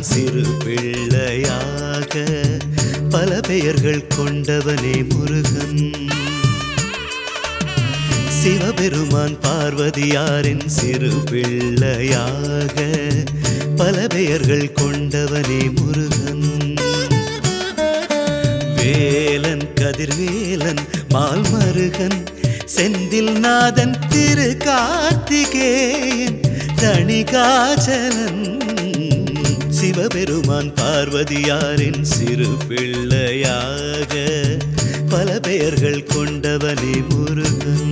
சிறு பிள்ளையாக பல பெயர்கள் கொண்டவனே முருகன் சிவபெருமான் பார்வதியாரின் சிறு பிள்ளையாக பல பெயர்கள் கொண்டவனே முருகன் வேலன் கதிர்வேலன் மால்மருகன் செந்தில் நாதன் திரு கார்த்திகேயன் தணிகாச்சலன் சிவபெருமான் பார்வதியாரின் சிறு பிள்ளையாக பல பெயர்கள் கொண்டவனே முருகன்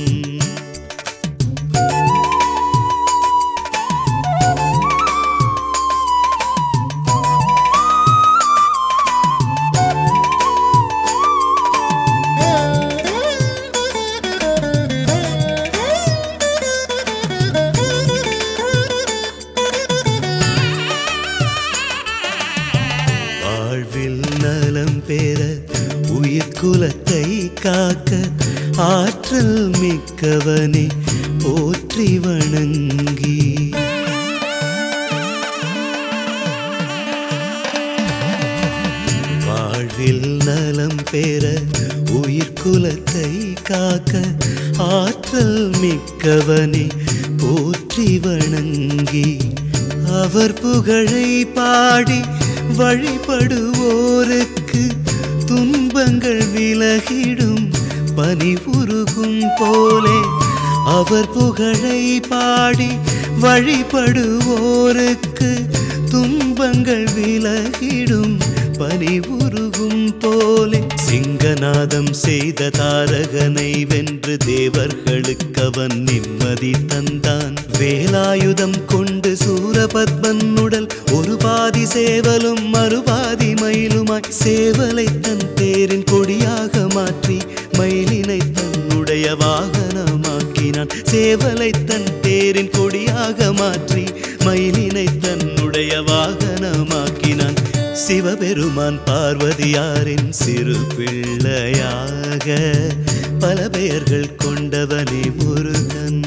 வாழ்வில் நலம் பெற உயிர் குலத்தை காக்க ஆற்றல் மிக்கவனே போற்றி வணங்கி வாழ்வில் நலம் பெற உயிர் குலத்தை காக்க ஆற்றல் மிக்கவனே போற்றி வணங்கி அவர் புகழை பாடி வழிபடுவோருக்கு துன்பங்கள் விலகிடும் பனி உருகும் போலே அவர் புகழை பாடி வழிபடுவோருக்கு துன்பங்கள் விலகிடும் பனி உருகும் போலே சிங்கநாதம் செய்த தாரகனை வென்று தேவர்களுக்கு அவன் நிம்மதி தந்தான் வேலாயுதம் கொண்டு சூரபத்மன் உடல் ஒரு பாதி சேவலும் மறுபாதி மயிலுமாய் சேவலை தன் தேரின் கொடியாக மாற்றி மயிலினை தன்னுடைய வாகனமாக்கினான் சேவலை தன் தேரின் கொடியாக மாற்றி மயிலினை தன்னுடைய வாகனமாக்கினான் சிவபெருமான் பார்வதியாரின் சிறு பிள்ளையாக பல பெயர்கள் கொண்டவனே முருகன்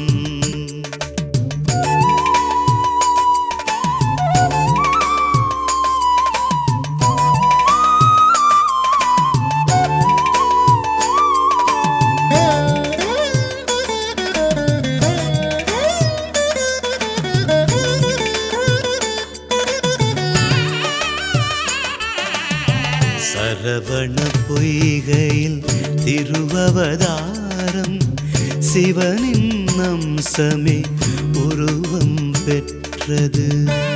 சரவண பொய்கையில் திருவவதாரம் சிவனின் அம்சமே உருவம் பெற்றது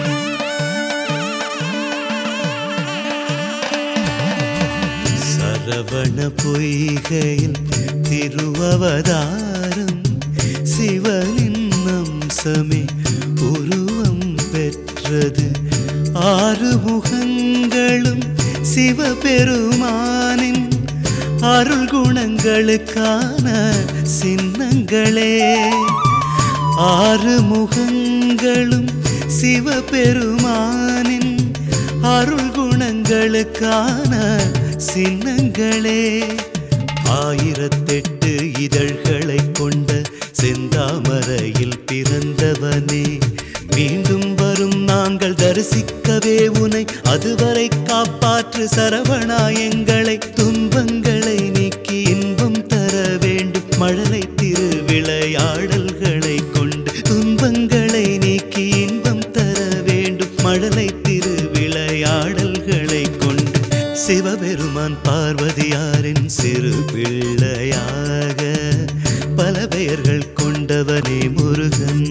சரவண பொய்கையில் திருவவதாரம் சிவனின் அம்சமே உருவம் பெற்றது ஆறு முகங்களும் சிவபெருமானின் அருள் குணங்களுக்கான சின்னங்களே ஆறு முகங்களும் சிவபெருமானின் அருள் குணங்களுக்கான சின்னங்களே ஆயிரத்தெட்டு இதழ்களை கொண்ட செந்தாமரையில் பிறந்தவனே மீண்டும் வரும் நாங்கள் தரிசிக்கவே உனை அதுவரை காப்பாற்று சரவணா எங்களை துன்பங்களை நீக்கி இன்பம் தர வேண்டும் மழலை திருவிளையாடல்களை கொண்டு துன்பங்களை நீக்கி இன்பம் தர வேண்டும் மழலை திருவிளையாடல்களை கொண்டு சிவபெருமான் பார்வதியாரின் சிறு பிள்ளையாக பல பெயர்கள் கொண்டவனே முருகன்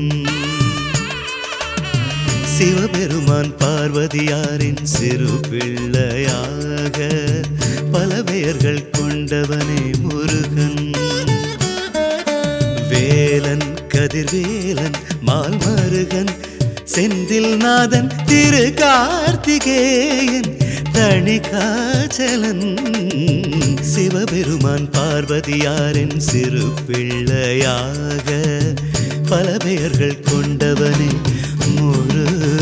சிவபெருமான் பார்வதியாரின் சிறு பிள்ளையாக பல பெயர்கள் கொண்டவனே முருகன் வேலன் கதிர்வேலன் மால்மருகன் செந்தில் நாதன் திரு கார்த்திகேயன் தணிகாச்சலன் சிவபெருமான் பார்வதியாரின் சிறு பிள்ளையாக பல பெயர்கள் கொண்டவனே முருகன்